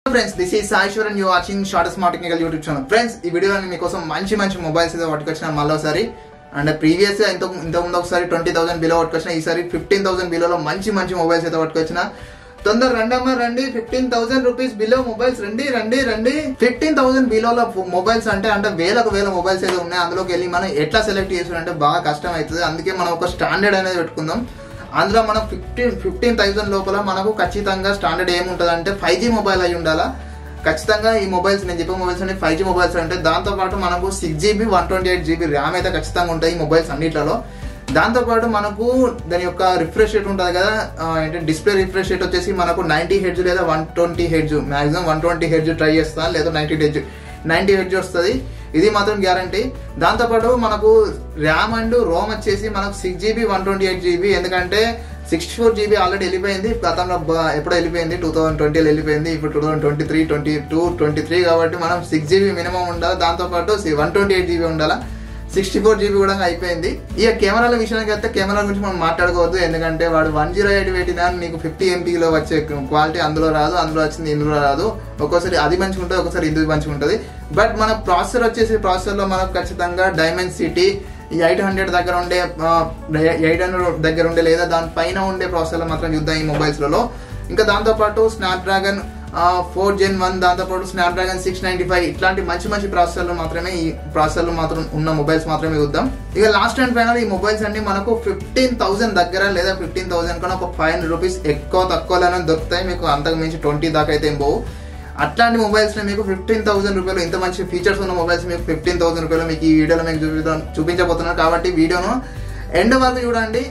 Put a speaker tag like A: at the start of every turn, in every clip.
A: Friends this ఈ Saishwar and you watching short smart technical YouTube channel friends ఈ వీడియోలో నేను మీకోసం మంచి మంచి మొబైల్స్ అయితే పట్టుకొచ్చిన మళ్ళీ ఒకసారి అండ్ ప్రీవియస్ ఇంత ఇంత ముందు ఒకసారి ట్వంటీ థౌసండ్ బిలో పట్టుకొచ్చిన ఈసారి ఫిఫ్టీన్ థౌసండ్ బిలోలో మంచి మంచి మొబైల్స్ అయితే పట్టుకొచ్చిన తొందర రండమ్మా రండి fifteen thousand rupees below mobiles రండి రండి రండి ఫిఫ్టీన్ థౌసండ్ బిలోలో మొబైల్స్ అంటే అంటే వేలకు వేల మొబైల్స్ అయితే ఉన్నాయి అందులోకి వెళ్ళి మనం ఎట్లా సెలెక్ట్ చేసుకుంటే బాగా కష్టం అవుతుంది అందుకే మనం ఒక స్టాండర్డ్ అనేది పెట్టుకుందాం అందులో మనం ఫిఫ్టీన్ ఫిఫ్టీన్ థౌసండ్ లోపల మనకు ఖచ్చితంగా స్టాండర్డ్ ఏముంటుంది అంటే ఫైవ్ జీ మొబైల్ అయి ఉండాలా ఖచ్చితంగా ఈ మొబైల్స్ నేను చెప్పే మొబైల్స్ అంటే ఫైవ్ జీ మొబైల్స్ అంటే దాంతో పాటు మనకు six GB one twenty eight GB RAM అయితే ఖచ్చితంగా ఉంటాయి ఈ మొబైల్స్ అన్నిట్లలో దాంతో పాటు మనకు దాని యొక్క రిఫ్రెష్ రేట్ ఉంటుంది కదా ఆ, ఏంటంటే డిస్ప్లే రిఫ్రెష్ రేట్ వచ్చేసి మనకు నైంటీ హెడ్జ్ లేదా one twenty hertz maximum one twenty hertz try చేస్తాను లేదా నైంటీ హెడ్జ్ నైంటీ హెడ్జ్ వస్తుంది ఇది మాత్రం గ్యారంటీ దాంతోపాటు మనకు ర్యామ్ అండ్ రోమ్ వచ్చేసి మనకు six GB one twenty eight GB ఎందుకంటే సిక్స్టీ ఫోర్ జీబీ ఆల్రెడీ వెళ్ళిపోయింది గతంలో బ- ఎప్పుడో వెళ్ళిపోయింది టూ థౌసండ్ ట్వంటీలో వెళ్ళిపోయింది ఇప్పుడు two thousand twenty three twenty two twenty three కాబట్టి మనం సిక్స్ జీబీ మినిమం ఉండాలి దాంతోపాటు వన్ ట్వంటీ ఎయిట్ జీబీ ఉండాలి సిక్స్టీ ఫోర్ జీబీ కూడా అయిపోయింది ఇక కెమెరాల విషయానికి అయితే కెమెరా గురించి మనం మాట్లాడుకోవద్దు ఎందుకంటే వాడు వన్ జీరో ఎయిట్ పెట్టినా నీకు ఫిఫ్టీ ఎంపీలో వచ్చే క్వాలిటీ అందులో రాదు అందులో వచ్చింది ఇందులో రాదు ఒక్కోసారి అది మంచిగా ఉంటుంది ఒకసారి ఇది మంచిగా ఉంటుంది బట్ మన ప్రాసెసర్ వచ్చేసి ప్రాసెసర్లో మనకు ఖచ్చితంగా డైమండ్ సిటీ ఎయిట్ హండ్రెడ్ దగ్గర ఉండే ఎయిట్ హండ్రెడ్ దగ్గర ఉండే లేదా దాని పైన ఉండే ప్రాసెసర్లో మాత్రం చూద్దాం ఈ మొబైల్స్లలో ఇంకా దాంతోపాటు స్నాప్డ్రాగన్ ఫోర్ జెన్ వన్ దాంతోపాటు స్నాప్డ్రాగన్ సిక్స్ నైన్టీ ఫైవ్ ఇట్లాంటి మంచి మంచి ప్రాసెసర్లు మాత్రమే ఈ ప్రాసెసర్లు మాత్రం ఉన్న మొబైల్స్ మాత్రమే చూద్దాం ఇక లాస్ట్ అండ్ ఫైనల్ ఈ మొబైల్స్ అన్ని మనకు ఫిఫ్టీన్ థౌసండ్ దగ్గర లేదా ఫిఫ్టీన్ థౌసండ్ కన్నా ఒక ఫైవ్ హండ్రెడ్ రూపీస్ ఎక్కువ తక్కువలోనే దొరుకుతాయి మీకు అంతకు మించి ట్వంటీ దాకా అయితే ఏం పోవు అట్లాంటి మొబైల్స్ మీకు ఫిఫ్టీన్ థౌసండ్ రూపాయలు ఇంత మంచి ఫీచర్స్ ఉన్న మొబైల్స్ మీకు ఫిఫ్టీన్ థౌసండ్ రూపాయలు మీకు ఈ వీడియోలో మీకు చూపిద్దాం చూపించబోతున్నాను కాబట్టి వీడియోను ఎండ్ వరకు చూడండి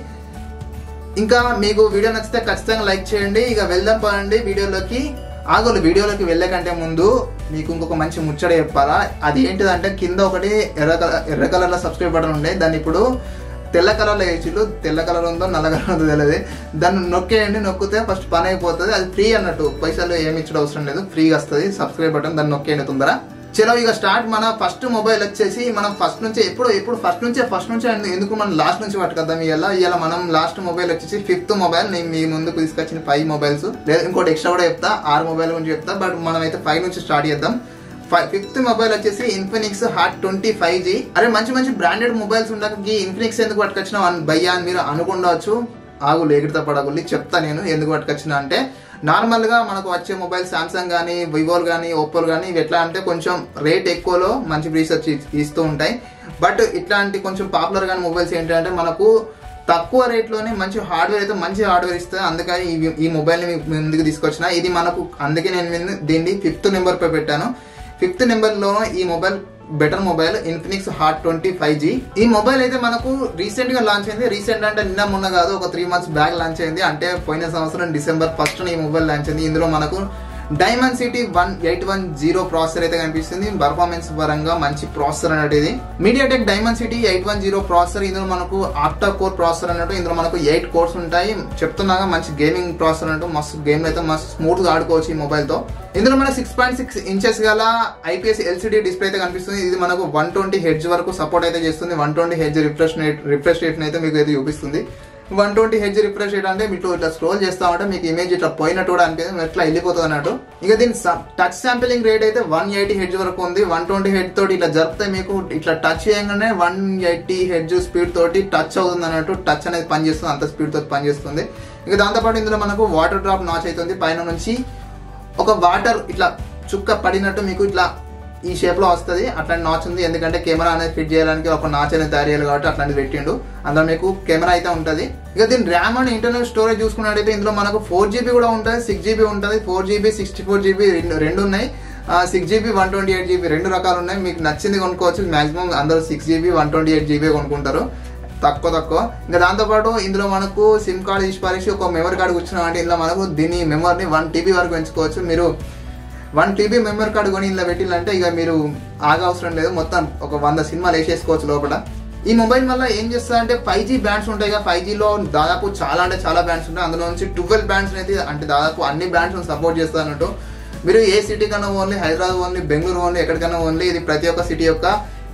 A: ఇంకా మీకు వీడియో నచ్చితే ఖచ్చితంగా లైక్ చేయండి ఇక వెళ్దాం పదండి వీడియోలోకి ఆగోలు వీడియోలోకి వెళ్ళే కంటే ముందు మీకు ఇంకొక మంచి ముచ్చట చెప్పాలా అది ఏంటిదంటే కింద ఒకటి ఎర్ర కలర్ ఎర్ర కలర్లో సబ్స్క్రైబ్ బటన్ ఉండే దాన్ని ఇప్పుడు తెల్ల కలర్లో వేసిళ్ళు తెల్ల కలర్ ఉందో నల్ల కలర్ ఉందో తెలియదు దాన్ని నొక్కేయండి నొక్కితే ఫస్ట్ పని అయిపోతుంది అది ఫ్రీ అన్నట్టు పైసలు ఏమి ఇచ్చడం అవసరం లేదు ఫ్రీగా వస్తుంది సబ్స్క్రైబ్ బటన్ దాన్ని నొక్కేయండి తొందర చలో ఇక స్టార్ట్ మన ఫస్ట్ మొబైల్ వచ్చేసి మనం ఫస్ట్ నుంచి ఎప్పుడు ఎప్పుడు ఫస్ట్ నుంచే ఫస్ట్ నుంచే అండ్ ఎందుకు మనం లాస్ట్ నుంచి పట్టుకొద్దాం ఇవాళ ఇవాళ మనం లాస్ట్ మొబైల్ వచ్చేసి ఫిఫ్త్ మొబైల్ నేను మీ ముందుకు తీసుకొచ్చిన ఫైవ్ మొబైల్స్ లేదా ఇంకోటి ఎక్స్ట్రా కూడా చెప్తా ఆరు మొబైల్ గురించి చెప్తా బట్ మనం అయితే ఫైవ్ నుంచి స్టార్ట్ చేద్దాం ఫిఫ్త్ మొబైల్ వచ్చేసి Infinix Hot twenty five G అరే మంచి మంచి బ్రాండెడ్ మొబైల్స్ ఉండక ఈ ఇన్ఫినిక్స్ ఎందుకు పట్టుకొచ్చినా భయ్యా అని మీరు అనుకుండవచ్చు ఆగు లేకిడితో పడగుల్లి చెప్తా నేను ఎందుకు పట్టుకొచ్చిన అంటే నార్మల్ గా మనకు వచ్చే మొబైల్ సామ్సంగ్ కానీ వివోలు కానీ ఓప్పోలు కానీ ఇవి ఎట్లా అంటే కొంచెం రేట్ ఎక్కువలో మంచి రీసెర్చ్ ఇస్తూ ఉంటాయి బట్ ఇట్లాంటి కొంచెం పాపులర్ కానీ మొబైల్స్ ఏంటంటే మనకు తక్కువ రేట్లోనే మంచి హార్డ్వేర్ అయితే మంచి హార్డ్వేర్ ఇస్తుంది అందుకని ఈ- ఈ మొబైల్ని మీ మీ ముందుకు తీసుకొచ్చిన ఇది మనకు అందుకే నేను మీ- దీన్ని ఫిఫ్త్ నెంబర్ పై పెట్టాను ఫిఫ్త్ నెంబర్లో ఈ mobile better mobile Infinix Hot twenty five G ఈ మొబైల్ అయితే మనకు రీసెంట్ గా లాంచ్ అయింది రీసెంట్ అంటే నిన్న మొన్న కాదు ఒక త్రీ మంత్స్ బ్యాక్ లాంచ్ అయింది అంటే పోయిన సంవత్సరం డిసెంబర్ ఫస్ట్ ఈ మొబైల్ లాంచ్ అయింది ఇందులో మనకు diamond city one eight one zero processor అయితే కనిపిస్తుంది పర్ఫార్మెన్స్ పరంగా మంచి ప్రాసెసర్ అన్నట్టు ఇది MediaTek diamond city eight one zero processor ఇందులో మనకు ఆక్టా కోర్ ప్రాసెసర్ అన్నట్టు ఇందులో మనకు ఎయిట్ కోర్స్ ఉంటాయి చెప్తున్నాగా మంచి గేమింగ్ ప్రాసెసర్ అన్నట్టు మస్తు గేమ్ అయితే మస్తు స్మూత్ గా ఆడుకోవచ్చు ఈ మొబైల్ తో ఇందులో మనకు సిక్స్ పాయింట్ సిక్స్ ఇంచెస్ గల ఐపీఎస్ ఎల్సిడి డిస్ప్లే అయితే కనిపిస్తుంది ఇది మనకు వన్ ట్వంటీ హెడ్జ్ వరకు సపోర్ట్ అయితే చేస్తుంది one twenty hertz refresh refresh rate అయితే మీకు అయితే చూపిస్తుంది one twenty hertz refresh rate అంటే మీకు ఇట్లా స్క్రోల్ చేస్తా ఉంటే మీకు ఇమేజ్ ఇట్లా పోయినట్టు కూడా అనిపిస్తుంది ఎట్లా వెళ్ళిపోతుంది అన్నట్టు ఇక దీని టచ్ శాంపిలింగ్ రేట్ అయితే వన్ ఎయిటీ హెడ్జ్ వరకు ఉంది వన్ ట్వంటీ హెడ్ తోటి ఇట్లా జరిపితే మీకు ఇట్లా టచ్ చేయగానే వన్ ఎయిటీ హెడ్జ్ స్పీడ్ తోటి టచ్ అవుతుంది అన్నట్టు టచ్ అనేది పనిచేస్తుంది అంత స్పీడ్ తోటి పనిచేస్తుంది ఇక దాంతోపాటు ఇందులో మనకు వాటర్ డ్రాప్ నాచ్ అవుతుంది పైన నుంచి ఒక వాటర్ ఇట్లా చుక్క పడినట్టు మీకు ఇట్లా ఈ షేప్ లో వస్తుంది అట్లాంటి నాచ్ ఉంది ఎందుకంటే కెమెరా అనేది ఫిట్ చేయడానికి ఒక నాచ్ అనేది తయారు చేయాలి కాబట్టి అట్లాంటిది పెట్టిండు అందులో మీకు కెమెరా అయితే ఉంటుంది ఇక దీని ర్యామ్ అండ్ ఇంటర్నల్ స్టోరేజ్ చూసుకున్నట్టయితే ఇందులో మనకు ఫోర్ జీబీ కూడా ఉంటుంది సిక్స్ జీబీ ఉంటుంది four GB sixty four GB రెండు రెండు ఉన్నాయి six GB one twenty eight GB రెండు రకాలు ఉన్నాయి మీకు నచ్చింది కొనుక్కోవచ్చు మాక్సిమం అందరూ six GB one twenty eight GB కొనుక్కుంటారు తక్కువ తక్కువ ఇంకా దాంతోపాటు ఇందులో మనకు సిమ్ కార్డ్ తీసి పారేసి ఒక మెమరీ కార్డు కూర్చున్నాం అంటే ఇందులో మనకు దీని మెమరీని వన్ టీబీ వరకు పెంచుకోవచ్చు మీరు వన్ టీబీ మెమరీ కార్డు కొని ఇందులో పెట్టిందంటే ఇక మీరు ఆగ అవసరం లేదు మొత్తం ఒక వంద సినిమాలు వేసేసుకోవచ్చు లోపల ఈ మొబైల్ వల్ల ఏం చేస్తా అంటే ఫైవ్ జీ బ్యాండ్స్ ఉంటాయి కదా ఫైవ్ జీలో దాదాపు చాలా అంటే చాలా బ్యాండ్స్ ఉంటాయి అందులో నుంచి ట్వెల్వ్ బ్యాండ్స్ అయితే అంటే దాదాపు అన్ని బ్యాండ్స్ సపోర్ట్ చేస్తా అన్నట్టు మీరు ఏ సిటీ కన్నా only Hyderabad only Bengaluru only ఎక్కడికైనా ఓన్లీ ఇది ప్రతి ఒక్క సిటీ యొక్క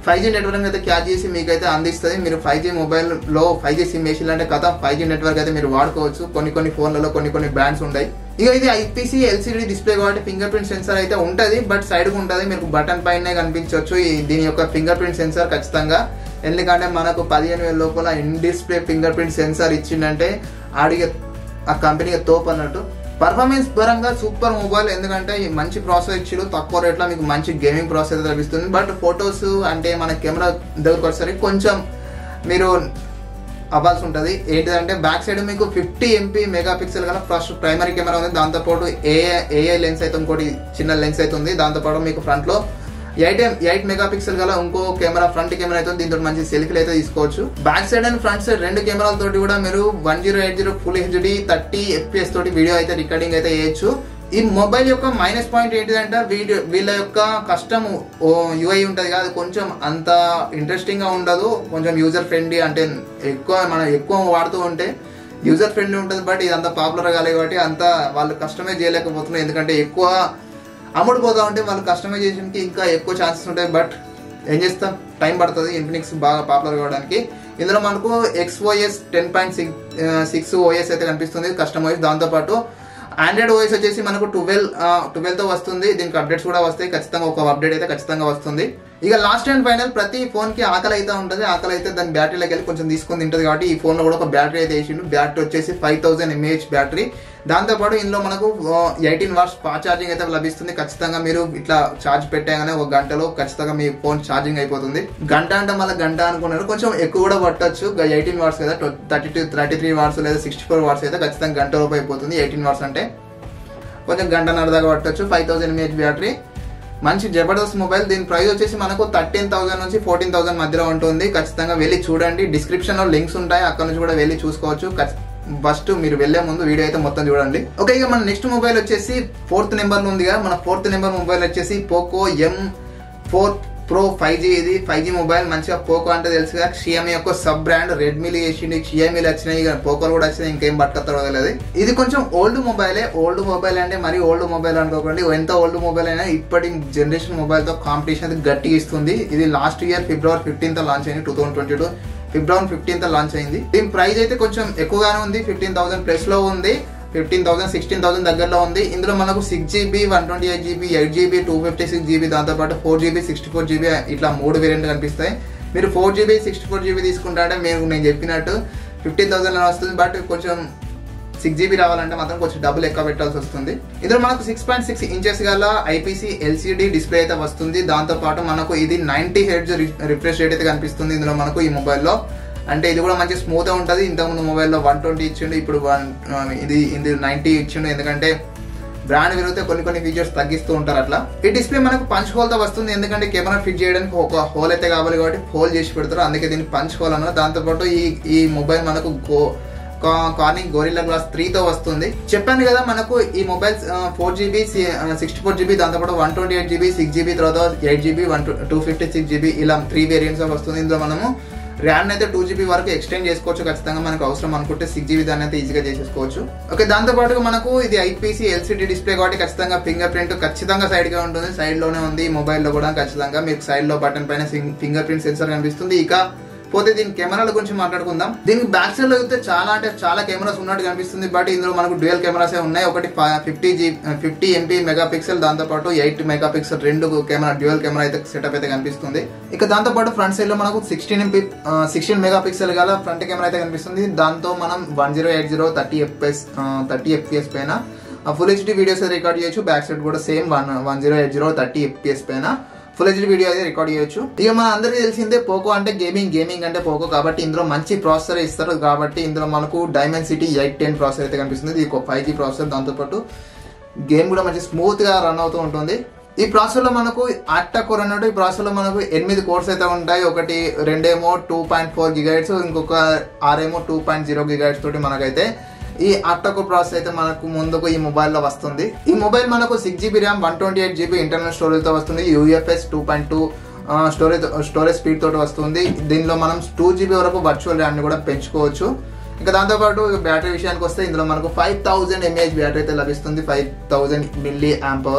A: ఫైవ్ జీ నెట్వర్క్ అయితే క్యాచ్ చేసి మీకైతే అందిస్తుంది మీరు ఫైవ్ జీ మొబైల్లో ఫైవ్ జీ సిమ్ వేసిందంటే కథ ఫైవ్ జీ నెట్వర్క్ అయితే మీరు వాడుకోవచ్చు కొన్ని కొన్ని ఫోన్లలో కొన్ని కొన్ని బ్రాండ్స్ ఉంటాయి ఇక ఇది ఐపీసీ ఎల్సీడీ డిస్ప్లే కాబట్టి ఫింగర్ ప్రింట్ సెన్సార్ అయితే ఉంటుంది బట్ సైడ్ కు ఉంటుంది మీకు బటన్ పైనే కనిపించవచ్చు ఈ దీని యొక్క ఫింగర్ ప్రింట్ సెన్సార్ ఖచ్చితంగా ఎందుకంటే మనకు పదిహేను వేల లోపల in display fingerprint sensor ఇచ్చిందంటే ఆడిగే ఆ కంపెనీకి తోపు అన్నట్టు పర్ఫార్మెన్స్ పరంగా సూపర్ మొబైల్ ఎందుకంటే ఈ మంచి ప్రాసెస్ ఇచ్చారు తక్కువ రేట్లో మీకు మంచి గేమింగ్ ప్రాసెస్ లభిస్తుంది బట్ ఫొటోస్ అంటే మన కెమెరా దగ్గరకు వచ్చేసరికి కొంచెం మీరు అవ్వాల్సి ఉంటుంది ఏంటిదంటే బ్యాక్ సైడ్ మీకు ఫిఫ్టీ ఎంపీ మెగా పిక్సెల్ గల ఫస్ట్ ప్రైమరీ కెమెరా ఉంది దాంతోపాటు ఏఐ ఏఐ లెన్స్ అయితే ఇంకోటి చిన్న లెన్స్ అయితే ఉంది దాంతోపాటు మీకు ఫ్రంట్ లో ఎయిట్ ఎయిట్ మెగా పిక్సెల్ గల ఇంకో కెమెరా ఫ్రంట్ కెమెరా అయితే ఉంది. దీంతో మంచి సెల్ఫీలు అయితే తీసుకోవచ్చు back side and front side రెండు కెమెరాల తోటి కూడా మీరు one zero eight zero full HD thirty FPS తోటి వీడియో అయితే రికార్డింగ్ అయితే చేయొచ్చు ఈ మొబైల్ యొక్క మైనస్ పాయింట్ ఏంటిదంటే వీడియో వీళ్ళ యొక్క కష్టం యూఐ ఉంటుంది కదా అది కొంచెం అంత ఇంట్రెస్టింగ్ గా ఉండదు కొంచెం యూజర్ ఫ్రెండ్లీ అంటే ఎక్కువ మనం ఎక్కువ వాడుతూ ఉంటే యూజర్ ఫ్రెండ్లీ ఉంటుంది బట్ ఇది అంత పాపులర్ కాలేదు కాబట్టి అంత వాళ్ళు కస్టమైజ్ చేయలేకపోతున్నారు ఎందుకంటే ఎక్కువ అమ్ముడు పోతా ఉంటే వాళ్ళు కస్టమైజేషన్కి ఇంకా ఎక్కువ ఛాన్సెస్ ఉంటాయి బట్ ఏం చేస్తాం టైం పడుతుంది ఇన్ఫినిక్స్ బాగా పాపులర్ కావడానికి ఇందులో మనకు XOS ten point six six OS అయితే కనిపిస్తుంది కస్టమ్ ఓఎస్ దాంతోపాటు ఆండ్రాయిడ్ ఓఎస్ వచ్చేసి మనకు ట్వెల్వ్ ట్వెల్వ్ తో వస్తుంది దీనికి అప్డేట్స్ కూడా వస్తాయి ఖచ్చితంగా ఒక అప్డేట్ అయితే ఖచ్చితంగా వస్తుంది ఇక లాస్ట్ అండ్ ఫైనల్ ప్రతి ఫోన్ కి ఆకలి అయితే ఉంటుంది ఆకలి అయితే దాని బ్యాటరీలోకి వెళ్ళి కొంచెం తీసుకొని తింటుంది కాబట్టి ఈ ఫోన్ లో కూడా ఒక బ్యాటరీ అయితే వేసిండు బ్యాటరీ వచ్చేసి ఫైవ్ థౌసండ్ ఎంఏహెచ్ బ్యాటరీ దాంతోపాటు ఇందులో మనకు ఎయిటీన్ వాట్స్ ఫాస్ట్ ఛార్జింగ్ అయితే లభిస్తుంది ఖచ్చితంగా మీరు ఇట్లా ఛార్జ్ పెట్టగానే ఒక గంటలో ఖచ్చితంగా మీ ఫోన్ ఛార్జింగ్ అయిపోతుంది గంట అంటే మళ్ళీ గంట అనుకున్నారు కొంచెం ఎక్కువ కూడా పట్టొచ్చు ఎయిటీన్ వాట్స్ కదా thirty two thirty three watts లేదా సిక్స్టీ ఫోర్ వాట్స్ అయితే ఖచ్చితంగా గంట లోపు అయిపోతుంది ఎయిటీన్ వాట్స్ అంటే కొంచెం గంటన్నర దాకా పట్టొచ్చు ఫైవ్ థౌసండ్ ఎంఏహెచ్ బ్యాటరీ మంచి జబర్దస్త్ మొబైల్ దీని ప్రైస్ వచ్చేసి మనకు థర్టీన్ థౌసండ్ నుంచి ఫోర్టీన్ థౌసండ్ మధ్యలో ఉంటుంది ఖచ్చితంగా వెళ్ళి చూడండి డిస్క్రిప్షన్ లో లింక్స్ ఉంటాయి అక్కడ నుంచి కూడా వెళ్ళి చూసుకోవచ్చు ఫస్ట్ మీరు వెళ్లే ముందు వీడియో అయితే మొత్తం చూడండి ఓకే ఇక మన నెక్స్ట్ మొబైల్ వచ్చేసి ఫోర్త్ నెంబర్ ఉందిగా మన ఫోర్త్ నెంబర్ మొబైల్ వచ్చేసి Poco M four Pro five G ఇది ఫైవ్ జీ మొబైల్ మంచిగా పోకో అంటే తెలుసుగా షియమి యొక్క సబ్ బ్రాండ్ రెడ్మీలు చేసిండు షియమీలు వచ్చినాయి ఇక పోకోలు కూడా వచ్చినాయి ఇంకేం పట్టుకొస్తారో తెలియదు ఇది కొంచెం ఓల్డ్ మొబైలే ఓల్డ్ మొబైల్ అంటే మరి ఓల్డ్ మొబైల్ అనుకోకండి ఎంత ఓల్డ్ మొబైల్ అయినా ఇప్పటి జనరేషన్ మొబైల్ తో కాంపిటీషన్ అయితే గట్టిగా ఇస్తుంది ఇది last year February fifteenth launch అయింది two thousand twenty two February fifteenth launch అయింది దీని ప్రైస్ అయితే కొంచెం ఎక్కువగానే ఉంది ఫిఫ్టీన్ థౌసండ్ ప్లస్ లో ఉంది ఫిఫ్టీన్ థౌసండ్ సిక్స్టీన్ థౌసండ్ దగ్గరలో ఉంది ఇందులో మనకు six GB one twenty eight GB eight GB two fifty six GB దాంతోపాటు four GB sixty four GB ఇట్లా మూడు వేరియంట్ కనిపిస్తాయి మీరు four GB sixty four GB తీసుకుంటారంటే మీరు నేను చెప్పినట్టు ఫిఫ్టీన్ థౌసండ్ వస్తుంది బట్ కొంచెం సిక్స్ జీబీ రావాలంటే మాత్రం కొంచెం డబ్బులు ఎక్కువ పెట్టాల్సి వస్తుంది ఇందులో మనకు సిక్స్ పాయింట్ సిక్స్ ఇంచెస్ గల ఐపీసీ ఎల్సీడీ డిస్ప్లే అయితే వస్తుంది దాంతో పాటు మనకు ఇది నైన్టీ హెడ్జ్ రిఫ్రెష్ రేట్ అయితే కనిపిస్తుంది ఇందులో మనకు ఈ మొబైల్లో అంటే ఇది కూడా మంచి స్మూత్ ఉంటుంది ఇంతకుముందు మొబైల్లో వన్ ట్వంటీ ఇచ్చిండు ఇప్పుడు వన్ ఇది ఇది నైన్టీ ఇచ్చిండు ఎందుకంటే బ్రాండ్ విరిగితే కొన్ని కొన్ని ఫీచర్స్ తగ్గిస్తూ ఉంటారు అట్లా ఈ డిస్ప్లే మనకు పంచ్ హోల్ తో వస్తుంది ఎందుకంటే కెమెరా ఫిట్ చేయడానికి ఒక హోల్ అయితే కావాలి కాబట్టి హోల్ చేసి పెడతారు అందుకే దీన్ని పంచ్ హోల్ అన్నారు దాంతోపాటు ఈ ఈ మొబైల్ మనకు go Corning Gorilla Glass three తో వస్తుంది చెప్పాను కదా మనకు ఈ mobile four GB sixty four GB దాంతోపాటు one twenty eight GB six GB తర్వాత eight GB one two fifty six GB ఇలా త్రీ వేరియంట్స్ వస్తుంది ఇందులో మనము ర్యామ్ అయితే టూ జీబీ వరకు ఎక్స్టెండ్ చేసుకోవచ్చు ఖచ్చితంగా మనకు అవసరం అనుకుంటే సిక్స్ జీబీ దాన్ని అయితే ఈజీగా చేసేసుకోవచ్చు ఓకే దాంతో పాటు మనకు ఇది ఐపీసీ ఎల్సీడీ డిస్ప్లే కాబట్టి ఖచ్చితంగా ఫింగర్ ప్రింట్ ఖచ్చితంగా సైడ్ గా ఉంటుంది సైడ్ లోనే ఉంది మొబైల్ లో కూడా ఖచ్చితంగా మీకు సైడ్ లో బటన్ పైన ఫింగర్ ప్రింట్ సెన్సర్ కనిపిస్తుంది ఇక పోతే దీని కెమెరాల గురించి మాట్లాడుకుందాం దీనికి బ్యాక్ సైడ్ లో అయితే చాలా అంటే చాలా కెమెరాస్ ఉన్నట్టు కనిపిస్తుంది బట్ ఇందులో మనకు డ్యూయల్ కెమెరాస్ ఉన్నాయి ఒకటి fifty G fifty MP megapixel దాంతో పాటు ఎయిట్ మెగా పిక్సెల్ రెండు కెమెరా డ్యూయల్ కెమెరా అయితే సెటప్ అయితే కనిపిస్తుంది ఇక దాంతో పాటు ఫ్రంట్ సైడ్ లో మనకు sixteen MP sixteen megapixel గల ఫ్రంట్ కెమెరా అయితే కనిపిస్తుంది దాంతో మనం one zero eight zero thirty FS thirty FPS పైన ఫుల్ హెచ్డి వీడియోస్ రికార్డ్ చేయొచ్చు బ్యాక్ సైడ్ కూడా same one one zero eight zero thirty FPS పైన ఫుల్ హెచ్డి వీడియో అయితే రికార్డ్ చేయొచ్చు ఇక మన అందరికీ తెలిసిందే పోకో అంటే గేమింగ్ గేమింగ్ అంటే పోకో కాబట్టి ఇందులో మంచి ప్రాసెసర్ ఇస్తారు కాబట్టి ఇందులో మనకు diamond city eight ten processor అయితే కనిపిస్తుంది ఇది ఒక ఫైవ్ జీ ప్రాసెసర్ దాంతోపాటు గేమ్ కూడా మంచి స్మూత్ గా రన్ అవుతూ ఉంటుంది ఈ ప్రాసెసర్ లో మనకు ఆక్టా కోర్ అన్నట్టు ఈ ప్రాసెసర్ లో మనకు ఎనిమిది కోర్స్ అయితే ఉంటాయి ఒకటి రెండేమో టూ పాయింట్ ఫోర్ గిగైట్స్ ఇంకొక ఆరేమో టూ పాయింట్ జీరో గిగైట్స్ తోటి మనకైతే ఈ ఆక్టాకో ప్రాసెస్ అయితే మనకు ముందుకు ఈ మొబైల్ లో వస్తుంది ఈ మొబైల్ మనకు six GB RAM one twenty eight GB internal storage తో వస్తుంది UFS two point two storage storage speed తోటి వస్తుంది దీనిలో మనం టూ జీబీ వరకు వర్చువల్ ర్యామ్ ని కూడా పెంచుకోవచ్చు ఇంకా దాంతోపాటు బ్యాటరీ విషయానికి వస్తే ఇందులో మనకు ఫైవ్ థౌసండ్ ఎంఏహెచ్ బ్యాటరీ అయితే లభిస్తుంది five thousand milli amp hour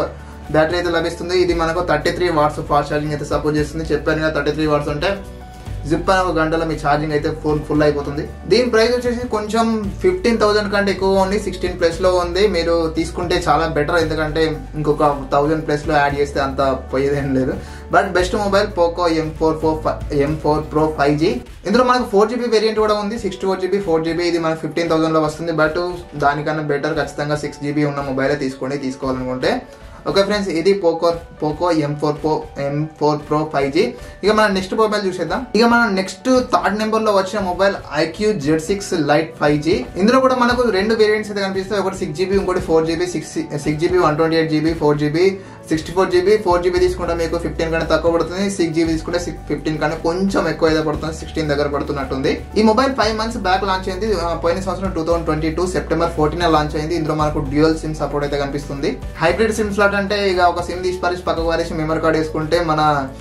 A: battery అయితే లభిస్తుంది ఇది మనకు thirty three watts fast charging అయితే సపోర్ట్ చేస్తుంది చెప్పాను కదా థర్టీ త్రీ వాట్స్ అంటే జిప్ అని ఒక గంటలో మీ ఛార్జింగ్ అయితే ఫుల్ ఫుల్ అయిపోతుంది దీని ప్రైస్ వచ్చేసి కొంచెం ఫిఫ్టీన్ థౌసండ్ కంటే ఎక్కువ ఉంది సిక్స్టీన్ ప్లస్ లో ఉంది మీరు తీసుకుంటే చాలా బెటర్ ఎందుకంటే ఇంకొక థౌసండ్ ప్లస్ లో యాడ్ చేస్తే అంత పోయేదేం లేదు but best mobile Poco M four four M four Pro five G ఇందులో మనకు ఫోర్ జీబీ వేరియంట్ కూడా ఉంది sixty four GB four GB ఇది మనకు ఫిఫ్టీన్ థౌసండ్ లో వస్తుంది బట్ దానికన్నా బెటర్ ఖచ్చితంగా సిక్స్ జీబీ ఉన్న మొబైలే తీసుకోండి తీసుకోవాలనుకుంటే ఓకే ఫ్రెండ్స్ ఇది Poco Poco M four Pro M four Pro five G ఇక మనం నెక్స్ట్ మొబైల్ చూసేద్దాం ఇక మనం నెక్స్ట్ థర్డ్ నెంబర్ లో వచ్చిన mobile iQOO Z six Lite five G ఇందులో కూడా మనకు రెండు వేరియంట్స్ అయితే కనిపిస్తాయి ఒకటి సిక్స్ జీబీ ఇంకోటి four GB six six GB one twenty eight GB four GB sixty four GB four GB తీసుకుంటే మీకు ఫిఫ్టీన్ కంటే తక్కువ పడుతుంది సిక్స్ జీబీ తీసుకుంటే ఫిఫ్టీన్ కంటే కొంచెం ఎక్కువ అయితే పడుతుంది సిక్స్టీన్ దగ్గర పడుతున్నట్టుంది ఈ mobile five months back launch అయింది ఆ, పోయిన సంవత్సరం two thousand twenty two September fourteen launch అయింది ఇందులో మనకు డ్యూయల్ సిమ్ సపోర్ట్ అయితే కనిపిస్తుంది హైబ్రిడ్ సిమ్ స్లాట్ అంటే ఇక ఒక సిమ్ తీసి పరిచి పక్కకు వారేసి మెమరీ కార్డ్ వేసుకుంటే మన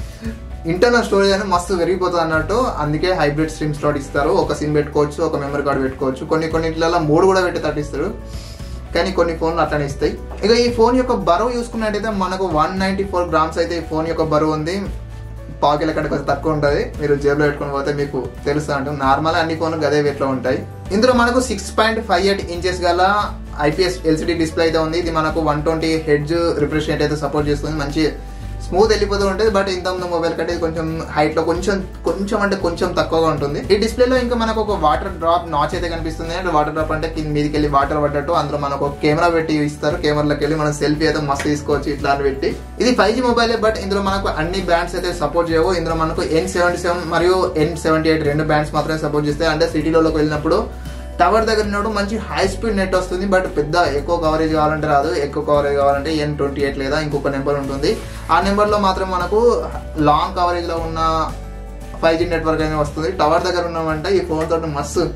A: ఇంటర్నల్ స్టోరేజ్ అనేది మస్తు పెరిగిపోతుంది అన్నట్టు అందుకే హైబ్రిడ్ సిమ్ స్లాట్ ఇస్తారు ఒక సిమ్ పెట్టుకోవచ్చు ఒక మెమరీ కార్డ్ పెట్టుకోవచ్చు కొన్ని కొన్నిట్లలో మూడు కూడా పెట్టి తట్టిస్తారు కానీ కొన్ని ఫోన్లు అట్లనే ఇస్తాయి ఇక ఈ ఫోన్ యొక్క బరువు చూసుకున్నట్టయితే మనకు వన్ నైన్టీ ఫోర్ గ్రామ్స్ అయితే ఈ ఫోన్ యొక్క బరువు ఉంది పాకెల కంటే కొంచెం తక్కువ ఉంటుంది మీరు జేబులో పెట్టుకుని పోతే మీకు తెలుస్తా ఉంటుంది నార్మల్ అన్ని ఫోన్లు గదే వెయిట్లో ఉంటాయి ఇందులో మనకు six point five eight inches గల ఐపీఎస్ ఎల్సిడి డిస్ప్లే అయితే ఉంది ఇది మనకు one twenty hertz refresh rate అయితే సపోర్ట్ చేస్తుంది మంచి స్మూత్ వెళ్ళిపోతూ ఉంటుంది బట్ ఇంత ముందు మొబైల్ కంటే ఇది కొంచెం హైట్ లో కొంచెం కొంచెం అంటే కొంచెం తక్కువగా ఉంటుంది ఈ డిస్ప్లేలో ఇంకా మనకు ఒక వాటర్ డ్రాప్ నాచ్ అయితే కనిపిస్తుంది అంటే వాటర్ డ్రాప్ అంటే కింద మీదకి వెళ్ళి వాటర్ పడ్డట్టు అందులో మనకు ఒక కెమెరా పెట్టి ఇస్తారు కెమెరాలోకి వెళ్ళి మనం సెల్ఫీ అయితే మస్తు తీసుకోవచ్చు ఇట్లా అని పెట్టి ఇది ఫైవ్ జీ మొబైల్ బట్ ఇందులో మనకు అన్ని బ్యాండ్స్ అయితే సపోర్ట్ చేయవు ఇందులో మనకు ఎన్ సెవెంటీ సెవెన్ మరియు ఎన్ సెవెంటీ ఎయిట్ రెండు బ్యాండ్స్ మాత్రమే సపోర్ట్ చేస్తాయి అంటే సిటీలోకి వెళ్ళినప్పుడు టవర్ దగ్గర ఉన్నప్పుడు మంచి హై స్పీడ్ నెట్ వస్తుంది బట్ పెద్ద ఎక్కువ కవరేజ్ కావాలంటే రాదు ఎక్కువ కవరేజ్ కావాలంటే ఎన్ ట్వంటీ ఎయిట్ లేదా ఇంకొక నెంబర్ ఉంటుంది ఆ నెంబర్లో మాత్రం మనకు లాంగ్ కవరేజ్లో ఉన్న ఫైవ్ జీ నెట్వర్క్ అనేది వస్తుంది టవర్ దగ్గర ఉన్నామంటే ఈ ఫోన్ తోటి మస్తు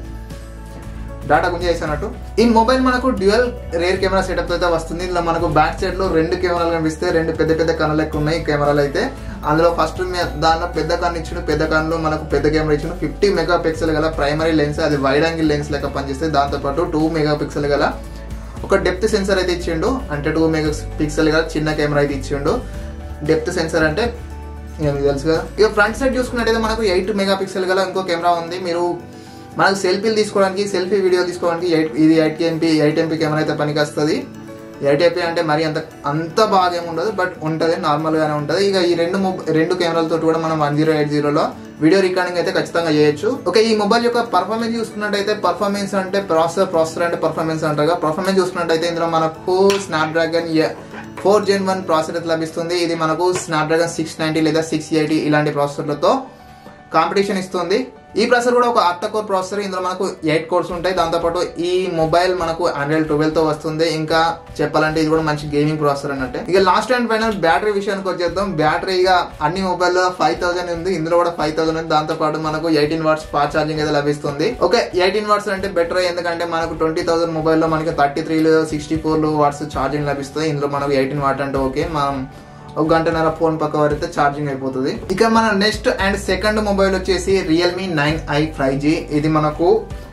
A: డాటా గుంజ చేసినట్టు ఈ మొబైల్ మనకు డ్యూయల్ రేర్ కెమెరా సెటప్ అయితే వస్తుంది ఇందులో మనకు బ్యాక్ సైడ్ లో రెండు కెమెరాలు కనిపిస్తాయి రెండు పెద్ద పెద్ద కన్నులు ఎక్కువ ఉన్నాయి ఈ కెమెరాలు అయితే అందులో ఫస్ట్ దానిలో పెద్ద కన్ను ఇచ్చిన పెద్ద కన్నులో మనకు పెద్ద కెమెరా ఇచ్చిన ఫిఫ్టీ మెగా పిక్సెల్ గల ప్రైమరీ లెన్స్ అది వైడ్ యాంగిల్ లెన్స్ లెక్క పనిచేస్తే దాంతోపాటు టూ మెగా పిక్సెల్ గల ఒక డెప్త్ సెన్సర్ అయితే ఇచ్చిండు అంటే టూ మెగా పిక్సెల్ గల చిన్న కెమెరా అయితే ఇచ్చిండు డెప్త్ సెన్సర్ అంటే ఇక మీకు తెలుసు కదా ఇక ఫ్రంట్ సైడ్ చూసుకున్నట్టయితే మనకు ఎయిట్ మెగా పిక్సెల్ గల ఇంకో కెమెరా ఉంది మీరు మనకు సెల్ఫీలు తీసుకోవడానికి సెల్ఫీ వీడియో తీసుకోవడానికి ఎయిట్ ఇది eight MP eight MP camera అయితే పనికి వస్తుంది ఎయిట్ ఎంపీ అంటే మరి అంత అంత బాగా ఏమి ఉండదు బట్ ఉంటుంది నార్మల్గానే ఉంటుంది ఇక ఈ రెండు మొబ- రెండు కెమెరాలతో కూడా మనం వన్ జీరో ఎయిట్ జీరోలో వీడియో రికార్డింగ్ అయితే ఖచ్చితంగా చేయొచ్చు ఓకే ఈ మొబైల్ యొక్క పర్ఫార్మెన్స్ చూసుకున్నట్టయితే పర్ఫార్మెన్స్ అంటే ప్రాసెసర్ ప్రాసెసర్ అంటే పర్ఫార్మెన్స్ అంటారు పర్ఫార్మెన్స్ చూసుకున్నట్టయితే ఇందులో మనకు Snapdragon four gen one processor అయితే లభిస్తుంది ఇది మనకు స్నాప్ డ్రాగన్ సిక్స్ నైన్టీ లేదా సిక్స్ ఎయిటీ ఇలాంటి ప్రాసెసర్లతో కాంపిటీషన్ ఇస్తుంది ఈ ప్రాసెసర్ కూడా ఒక అత్త కోర్ ప్రాసెసర్ ఇందులో మనకు ఎయిట్ కోర్స్ ఉంటాయి దాంతోపాటు ఈ మొబైల్ మనకు ఆండ్రాయిడ్ ట్వెల్వ్ తో వస్తుంది ఇంకా చెప్పాలంటే ఇది కూడా మంచి గేమింగ్ ప్రాసెసర్ అన్నట్టే ఇక లాస్ట్ అండ్ ఫైనల్ బ్యాటరీ విషయానికి వచ్చేద్దాం బ్యాటరీ ఇక అన్ని మొబైల్లో ఫైవ్ థౌసండ్ ఉంది ఇందులో కూడా ఫైవ్ థౌసండ్ ఉంది దాంతోపాటు మనకు ఎయిటీన్ వాట్స్ ఫాస్ట్ ఛార్జింగ్ అయితే లభిస్తుంది ఓకే ఎయిటీన్ వాట్స్ అంటే బెటర్ ఎందుకంటే మనకు ట్వంటీ థౌసండ్ మొబైల్లో మనకి థర్టీ త్రీలు సిక్స్టీ ఫోర్లు వాట్స్ ఛార్జింగ్ లభిస్తుంది ఇందులో మనకు ఎయిటీన్ వాట్ అంటే ఓకే మనం ఒక గంటన్నర ఫోన్ పక్క వరితే ఛార్జింగ్ అయిపోతుంది ఇక మన నెక్స్ట్ అండ్ సెకండ్ మొబైల్ వచ్చేసి Realme nine i five G ఇది మనకు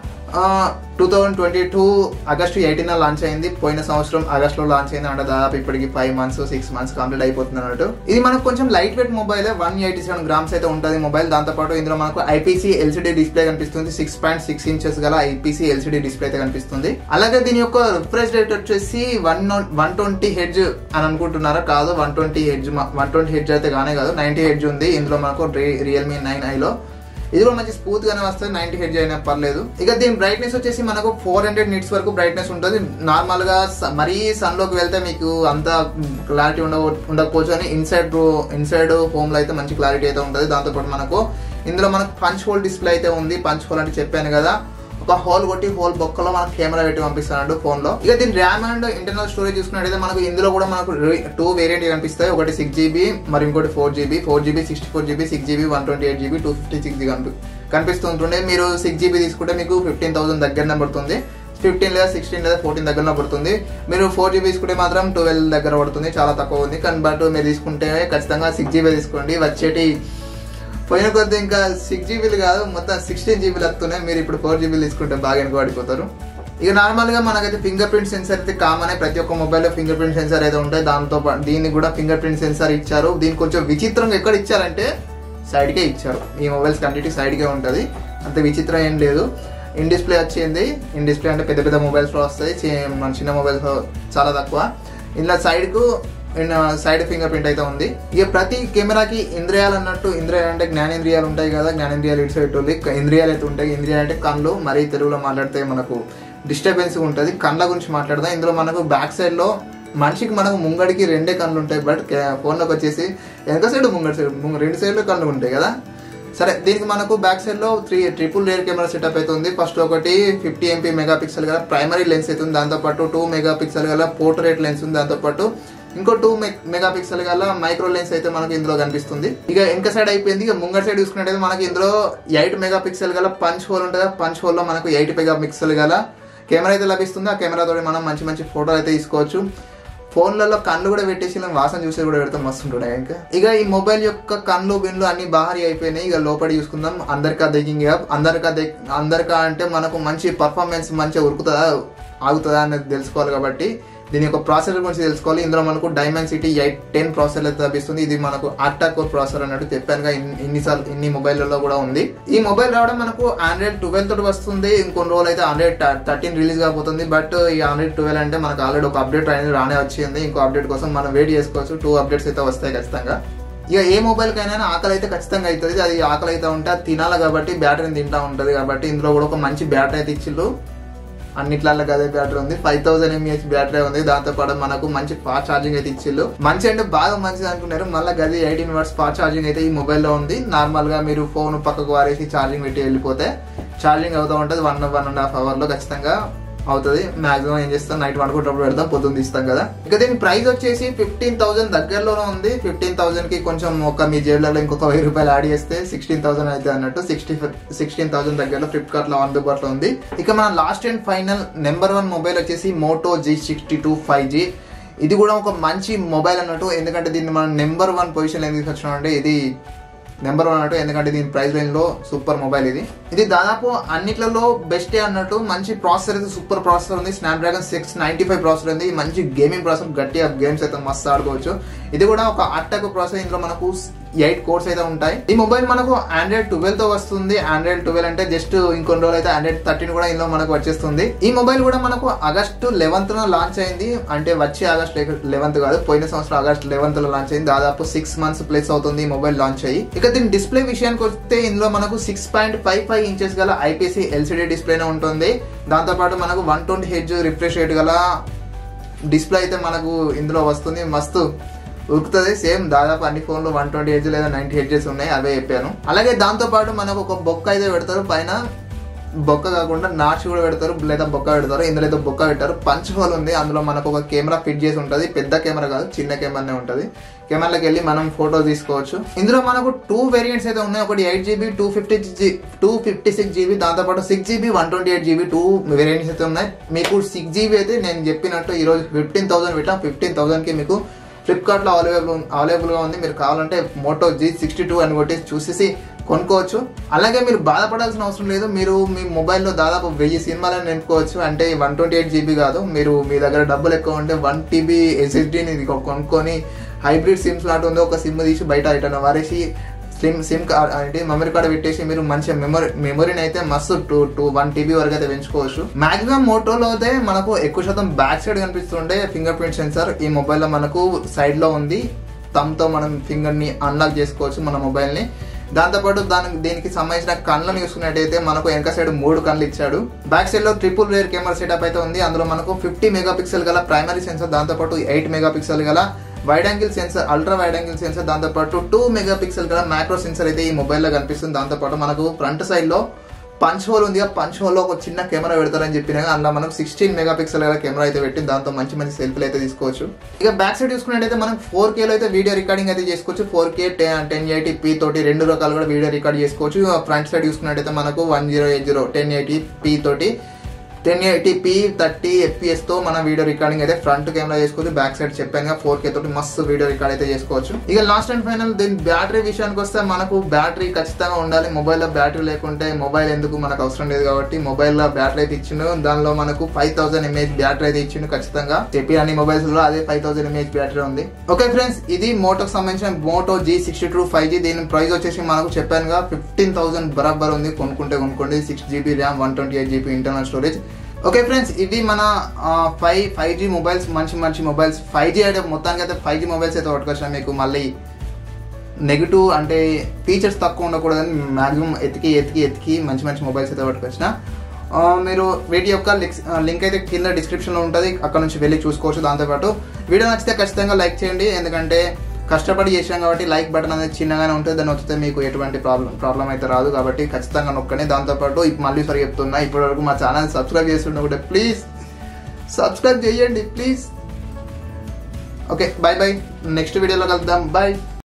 A: two thousand twenty two August eighteen launch అయింది పోయిన సంవత్సరం ఆగస్టులో లాంచ్ అయింది అంటే దాదాపు ఇప్పటికి five months six months complete అయిపోతుంది అన్నట్టు ఇది మనకు కొంచెం light weight mobile one eighty seven grams అయితే ఉంటుంది మొబైల్ దాంతోపాటు ఇందులో మనకు ఐపీసీ ఎల్సిడి డిస్ప్లే కనిపిస్తుంది సిక్స్ పాయింట్ సిక్స్ ఇంచెస్ గల ఐపీసీ ఎల్సిడి డిస్ప్లే అయితే కనిపిస్తుంది అలాగే దీని యొక్క రిఫ్రెష్ రేట్ వచ్చేసి వన్ వన్ ట్వంటీ హెడ్జ్ అని అనుకుంటున్నారా కాదు one twenty hertz one twenty hertz అయితే కానే కాదు నైన్టీ హెడ్జ్ ఉంది ఇందులో మనకు రియల్మీ నైన్ ఐలో ఇది కూడా మంచి స్మూత్ గానే వస్తుంది నైన్టీ హెడ్జ్ అయినా పర్లేదు ఇక దీని బ్రైట్నెస్ వచ్చేసి మనకు ఫోర్ హండ్రెడ్ నిట్స్ వరకు బ్రైట్నెస్ ఉంటుంది నార్మల్ గా స- మరీ సన్ లోకి వెళ్తే మీకు అంత క్లారిటీ ఉండ ఉండకపోవచ్చు అని ఇన్సైడ్ ఇన్సైడ్ హోమ్ లో అయితే మంచి క్లారిటీ అయితే ఉంటుంది దాంతోపాటు మనకు ఇందులో మనకు పంచ్ హోల్ డిస్ప్లే అయితే ఉంది పంచ్ హోల్ అంటే చెప్పాను కదా ఒక హోల్ కొట్టి హోల్ బొక్కలో మనకు కెమెరా పెట్టి పంపిస్తాడు ఫోన్ లో ఇక దీని ర్యామ్ అండ్ ఇంటర్నల్ స్టోరేజ్ చూసుకున్నట్టయితే మనకు ఇందులో కూడా మనకు టూ వేరియంట్ కనిపిస్తాయి ఒకటి సిక్స్ జీబీ మరి ఇంకోటి four GB four GB sixty four GB six GB one twenty eight GB two fifty six కనిపి కనిపిస్తుంటుండే మీరు సిక్స్ జీబీ తీసుకుంటే మీకు ఫిఫ్టీన్ థౌసండ్ దగ్గరనే పడుతుంది ఫిఫ్టీన్ లేదా సిక్స్టీన్ లేదా ఫోర్టీన్ దగ్గర పడుతుంది మీరు ఫోర్ జీబీ తీసుకుంటే మాత్రం ట్వెల్వ్ దగ్గర పడుతుంది చాలా తక్కువ ఉంది కానీ బట్ మీరు తీసుకుంటే ఖచ్చితంగా సిక్స్ జీబీ తీసుకోండి వచ్చేటి పోయిన కొద్ది ఇంకా సిక్స్ జీబీలు కాదు మొత్తం సిక్స్టీన్ జీబీలు వస్తున్నాయి మీరు ఇప్పుడు ఫోర్ జీబీలు తీసుకుంటే బాగా వెనుక పడిపోతారు ఇక నార్మల్ గా మనకైతే ఫింగర్ ప్రింట్ సెన్సార్ అయితే కామన్ ప్రతి ఒక్క మొబైల్లో ఫింగర్ ప్రింట్ సెన్సార్ అయితే ఉంటాయి దాంతో పాటు దీనికి కూడా ఫింగర్ ప్రింట్ సెన్సార్ ఇచ్చారు దీనికి కొంచెం విచిత్రంగా ఎక్కడ ఇచ్చారంటే సైడ్ కే ఇచ్చారు ఈ మొబైల్స్ అన్నిటి సైడ్ కే ఉంటది అంత విచిత్రం ఏం లేదు ఇన్ డిస్ప్లే వచ్చింది ఇన్ డిస్ప్లే అంటే పెద్ద పెద్ద మొబైల్స్ లో వస్తాయి చి- మన చిన్న మొబైల్స్ లో చాలా తక్కువ ఇందులో సైడ్ కు సైడ్ ఫింగర్ ప్రింట్ అయితే ఉంది ఇక ప్రతి కెమెరాకి ఇంద్రియాలు అన్నట్టు ఇంద్రియాలు అంటే జ్ఞానేంద్రియాలు ఉంటాయి కదా జ్ఞానేంద్రియాలు ఇటు సైడ్ ఉంది ఇంద్రియాలు అయితే ఉంటాయి ఇంద్రియాలు అంటే కళ్ళు మరీ తెలుగులో మాట్లాడితే మనకు డిస్టర్బెన్స్ ఉంటుంది కళ్ళ గురించి మాట్లాడదాం ఇందులో మనకు బ్యాక్ సైడ్ లో మనిషికి మనకు ముంగడికి రెండే కళ్ళు ఉంటాయి బట్ ఫోన్లోకి వచ్చేసి వెనక సైడ్ ముంగడి సైడ్ ముంగ రెండు సైడ్లో కళ్ళు ఉంటాయి కదా సరే దీనికి మనకు బ్యాక్ సైడ్ లో three triple rear camera setup అయితే ఉంది ఫస్ట్ ఒకటి ఫిఫ్టీ ఎంపీ మెగా పిక్సెల్ గల ప్రైమరీ లెన్స్ అయితే ఉంది దాంతోపాటు టూ మెగా పిక్సెల్ గల పోర్ట్రేట్ లెన్స్ ఉంది దాంతోపాటు ఇంకో టూ మెగా పిక్సెల్ గల మైక్రో లెన్స్ అయితే మనకు ఇందులో కనిపిస్తుంది ఇక వెనక సైడ్ అయిపోయింది ఇక ముంగడ సైడ్ చూసుకున్నట్టయితే మనకి ఇందులో ఎయిట్ మెగా పిక్సెల్ గల పంచ్ హోల్ ఉంటుంది పంచ్ హోల్ లో మనకు ఎయిట్ మెగా పిక్సెల్ గల కెమెరా అయితే లభిస్తుంది ఆ కెమెరా తోటి మనం మంచి మంచి ఫోటోలు అయితే తీసుకోవచ్చు ఫోన్లలో కళ్ళు కూడా పెట్టేసి ఇలా వాసన చూసి కూడా పెడితే మస్తు ఉంటుండే ఇంకా ఇక ఈ మొబైల్ యొక్క కళ్ళు బిన్లు అన్ని బాహరి అయిపోయినాయి ఇక లోపలి చూసుకుందాం అందరికా దిగింగ్ యాప్ అందరికా దిగ్- అందరికా అంటే మనకు మంచి పర్ఫార్మెన్స్ మంచిగా ఉరుకుతుందా ఆగుతుందా అనేది తెలుసుకోవాలి కాబట్టి దీని యొక్క ప్రాసెసర్ గురించి తెలుసుకోవాలి ఇందులో మనకు diamond city eight ten processor అయితే లభిస్తుంది ఇది మనకు ఆక్టా కోర్ ప్రాసెసర్ అన్నట్టు చెప్పానుగా ఇన్- ఇన్నిసార్లు ఇన్ని మొబైల్లో కూడా ఉంది ఈ మొబైల్ రావడం మనకు ఆండ్రాయిడ్ ట్వెల్వ్ తోటి వస్తుంది ఇంకొన్ని రోజులు అయితే ఆండ్రాయిడ్ థర్టీన్ రిలీజ్ కాబోతుంది బట్ ఈ ఆండ్రాయిడ్ ట్వెల్వ్ అంటే మనకు ఆల్రెడీ ఒక అప్డేట్ అనేది రానే వచ్చింది ఇంకో అప్డేట్ కోసం మనం వెయిట్ చేసుకోవచ్చు టూ అప్డేట్స్ అయితే వస్తాయి ఖచ్చితంగా ఇక ఏ మొబైల్ కైనా ఆకలి అయితే ఖచ్చితంగా అవుతుంది అది ఆకలి అయితే ఉంటే అది తినాలి కాబట్టి బ్యాటరీని తింటా ఉంటుంది కాబట్టి ఇందులో కూడా ఒక మంచి బ్యాటరీ అయితే ఇచ్చిళ్ళు అన్నిట్లలో అదే బ్యాటరీ ఉంది ఫైవ్ థౌసండ్ ఎంఏహెచ్ బ్యాటరీ ఉంది దాంతో పాటు మనకు మంచి ఫాస్ట్ ఛార్జింగ్ అయితే ఇచ్చిళ్ళు మంచి అంటే బాగా మంచిది అనుకున్నారు మళ్ళీ గది ఎయిటీన్ వాట్స్ ఫాస్ట్ ఛార్జింగ్ అయితే ఈ మొబైల్లో ఉంది నార్మల్ గా మీరు ఫోన్ పక్కకు వారేసి ఛార్జింగ్ పెట్టి వెళ్ళిపోతే ఛార్జింగ్ అవుతూ ఉంటుంది one one and half hour లో ఖచ్చితంగా అవుతుంది మాక్సిమం ఏం చేస్తాం నైట్ వండుకుంటప్పుడు పెడతాం పొద్దున్న తీస్తాం కదా ఇక దీని ప్రైస్ వచ్చేసి ఫిఫ్టీన్ థౌసండ్ దగ్గరలోనే ఉంది ఫిఫ్టీన్ థౌసండ్ కి కొంచెం ఒక మీ జేబులలో ఇంకొక వెయ్యి రూపాయలు యాడ్ చేస్తే సిక్స్టీన్ థౌసండ్ అయితే అన్నట్టు సిక్స్టీ సిక్స్టీన్ థౌసండ్ దగ్గరలో ఫ్లిప్కార్ట్ లో అందుబాటులో ఉంది ఇక మన last and final number one mobile వచ్చేసి Moto G sixty two five G ఇది కూడా ఒక మంచి మొబైల్ అన్నట్టు ఎందుకంటే దీన్ని మనం నెంబర్ వన్ పొజిషన్ ఎందుకు తీసుకొచ్చినాం అంటే ఇది నెంబర్ వన్ అన్నట్టు ఎందుకంటే దీని ప్రైస్ రేంజ్ లో సూపర్ మొబైల్ ఇది ఇది దాదాపు అన్నిట్లలో బెస్టే అన్నట్టు మంచి ప్రాసెసర్ అయితే సూపర్ ప్రాసెసర్ ఉంది Snapdragon six ninety five processor ఉంది మంచి గేమింగ్ ప్రాసెసర్ గట్టిగా గేమ్స్ అయితే మస్తు ఆడుకోవచ్చు ఇది కూడా ఒక అట్టకు ప్రాసెసర్ ఇందులో మనకు ఎయిట్ కోర్స్ అయితే ఉంటాయి ఈ మొబైల్ మనకు ఆండ్రాయిడ్ ట్వెల్వ్ తో వస్తుంది ఆండ్రాయిడ్ ట్వెల్వ్ అంటే జస్ట్ ఇంకొన్ని రోజులు అయితే ఆండ్రాయిడ్ థర్టీన్ కూడా ఇందులో మనకు వచ్చేస్తుంది ఈ మొబైల్ కూడా మనకు ఆగస్టు లెవెన్త్ లాంచ్ అయింది అంటే వచ్చే ఆగస్ట్ లెవెన్త్ కాదు పోయిన సంవత్సరం ఆగస్ట్ లెవెన్త్ లో లాంచ్ అయింది దాదాపు సిక్స్ మంత్స్ ప్లస్ అవుతుంది ఈ మొబైల్ లాంచ్ అయ్యి ఇక దీని డిస్ప్లే విషయానికి వస్తే ఇందులో మనకు six point five five inches గల ఐపీసీ ఎల్సిడి డిస్ప్లేనే ఉంటుంది దాంతో పాటు మనకు one twenty H refresh rate గల డిస్ప్లే అయితే మనకు ఇందులో వస్తుంది మస్తు ఉరుకుతుంది సేమ్ దాదాపు అన్ని ఫోన్లు వన్ ట్వంటీ హెచ్ లేదా నైన్టీ హెచ్ఎస్ ఉన్నాయి అవే చెప్పాను అలాగే దాంతో పాటు మనకు ఒక బొక్క అయితే పెడతారు పైన బొక్క కాకుండా నాచ్ కూడా పెడతారు లేదా బొక్క పెడతారు ఇందులో అయితే బొక్క పెట్టారు పంచ్ హోల్ ఉంది అందులో మనకు ఒక కెమెరా ఫిట్ చేసి ఉంటుంది పెద్ద కెమెరా కాదు చిన్న కెమెరానే ఉంటుంది కెమెరాకి వెళ్ళి మనం ఫోటో తీసుకోవచ్చు ఇందులో మనకు టూ వేరియంట్స్ అయితే ఉన్నాయి ఒకటి eight GB two fifty G two fifty six GB దాంతోపాటు six GB one twenty eight GB two variants అయితే ఉన్నాయి మీకు సిక్స్ జీబీ అయితే నేను చెప్పినట్టు ఈరోజు ఫిఫ్టీన్ థౌసండ్ పెట్టాం ఫిఫ్టీన్ థౌసండ్కి మీకు ఫ్లిప్కార్ట్లో అవైలబుల్ అవైలబుల్గా ఉంది మీరు కావాలంటే మోటో జీ సిక్స్టీ టూ అని కొట్టేసి చూసేసి కొనుక్కోవచ్చు అలాగే మీరు బాధపడాల్సిన అవసరం లేదు మీరు మీ మొబైల్లో దాదాపు వెయ్యి సినిమాలను నింపుకోవచ్చు అంటే వన్ ట్వంటీ ఎయిట్ జీబీ కాదు మీరు మీ దగ్గర డబ్బులు ఎక్కువ ఉంటే వన్ టీబీ ఎస్ఎస్డీని కొనుక్కొని హైబ్రిడ్ సిమ్ స్లాట్ ఉంది ఒక సిమ్ తీసి బయట ఇటన వారేసి సిమ్ సిమ్ కార్డ్ అంటే మెమరీ కార్డ్ పెట్టేసి మీరు మంచిగా మెమరీ మెమరీని అయితే మస్తు టూ టూ వన్ టీబీ వరకు అయితే పెంచుకోవచ్చు మాక్సిమం మోటోలో అయితే మనకు ఎక్కువ శాతం బ్యాక్ సైడ్ కనిపిస్తుంటే ఫింగర్ ప్రింట్ సెన్సార్ ఈ మొబైల్లో మనకు సైడ్ లో ఉంది తో మనం ఫింగర్ ని అన్లాక్ చేసుకోవచ్చు మన మొబైల్ ని దాంతోపాటు దానికి దీనికి సంబంధించిన కళ్ళను చూసుకున్నట్టయితే మనకు వెనక సైడ్ మూడు కళ్ళు ఇచ్చాడు బ్యాక్ సైడ్ లో ట్రిపుల్ రేర్ కెమెరా సెటప్ అయితే ఉంది అందులో మనకు ఫిఫ్టీ మెగా పిక్సెల్ గల ప్రైమరీ సెన్సార్ దాంతోపాటు ఎయిట్ మెగా పిక్సెల్ గల wide angle sensor ultra wide angle sensor దాంతోపాటు టూ మెగా పిక్సెల్ గల మ్యాక్రో సెన్సార్ అయితే ఈ మొబైల్లో కనిపిస్తుంది దాంతోపాటు మనకు ఫ్రంట్ సైడ్ లో పంచ్ హోల్ ఉంది ఆ పంచ్ హోల్ లో ఒక చిన్న కెమెరా పెడతారని చెప్పిన అందులో మనకు సిక్స్టీన్ మెగా పిక్సెల్ గల కెమెరా అయితే పెట్టి దాంతో మంచి మంచి సెల్ఫీలు అయితే తీసుకోవచ్చు ఇక బ్యాక్ సైడ్ చూసుకున్నట్టయితే మనం ఫోర్ కేలో అయితే వీడియో రికార్డింగ్ అయితే చేసుకోవచ్చు four K ten eighty P తోటి రెండు రకాలు కూడా వీడియో రికార్డ్ చేసుకోవచ్చు ఫ్రంట్ సైడ్ చూసుకున్నట్టయితే మనకు one zero eight zero ten eighty P తోటి టెన్ ఎయిటీపీ థర్టీ ఎఫ్పిఎస్ తో మన వీడియో రికార్డింగ్ అయితే ఫ్రంట్ కెమెరా చేసుకోవచ్చు బ్యాక్ సైడ్ చెప్పాను ఫోర్ కే తోటి మస్తు వీడియో రికార్డ్ అయితే చేసుకోవచ్చు ఇక లాస్ట్ అండ్ ఫైనల్ దీని బ్యాటరీ విషయానికి వస్తే మనకు బ్యాటరీ ఖచ్చితంగా ఉండాలి మొబైల్ లో బ్యాటరీ లేకుంటే మొబైల్ ఎందుకు మనకు అవసరం లేదు కాబట్టి మొబైల్ లో బ్యాటరీ అయితే ఇచ్చిండు దానిలో మనకు ఫైవ్ థౌసండ్ ఎంఏహెచ్ బ్యాటరీ అయితే ఇచ్చిండు ఖచ్చితంగా చెప్పి అన్ని మొబైల్స్ లో అదే ఫైవ్ థౌసండ్ ఎంఏహెచ్ బ్యాటరీ ఉంది ఓకే ఫ్రెండ్స్ ఇది మోటోకి సంబంధించిన Moto G sixty two five G దీని ప్రైస్ వచ్చేసి మనకు చెప్పానుగా ఫిఫ్టీన్ థౌసండ్ బరాబర్ ఉంది కొనుక్కుంటే కొనుక్కోండి six GB RAM one twenty eight GB internal storage okay friends ఇవి మన ఫైవ్ ఫైవ్ జీ మొబైల్స్ మంచి మంచి మొబైల్స్ ఫైవ్ జీ అయితే మొత్తానికి అయితే ఫైవ్ జీ మొబైల్స్ అయితే పట్టుకొచ్చిన మీకు మళ్ళీ నెగిటివ్ అంటే ఫీచర్స్ తక్కువ ఉండకూడదని మాక్సిమం ఎతికి ఎతికి ఎతికి మంచి మంచి మొబైల్స్ అయితే పట్టుకొచ్చిన ఆ, మీరు వీటి యొక్క లింక్ అయితే కింద డిస్క్రిప్షన్లో ఉంటుంది అక్కడ నుంచి వెళ్ళి చూసుకోవచ్చు దాంతోపాటు వీడియో నచ్చితే ఖచ్చితంగా లైక్ చేయండి ఎందుకంటే కష్టపడి చేసాం కాబట్టి లైక్ బటన్ అనేది చిన్నగానే ఉంటుంది దాన్ని వచ్చితే మీకు ఎటువంటి ప్రాబ్లం ప్రాబ్లం అయితే రాదు కాబట్టి ఖచ్చితంగా నొక్కండి దాంతోపాటు ఇప్పుడు మళ్ళీ సరి చెప్తున్నా ఇప్పటివరకు మా ఛానల్ సబ్స్క్రైబ్ చేస్తుండే కూడా ప్లీజ్ సబ్స్క్రైబ్ చేయండి please okay bye bye next వీడియోలో కలుద్దాం బాయ్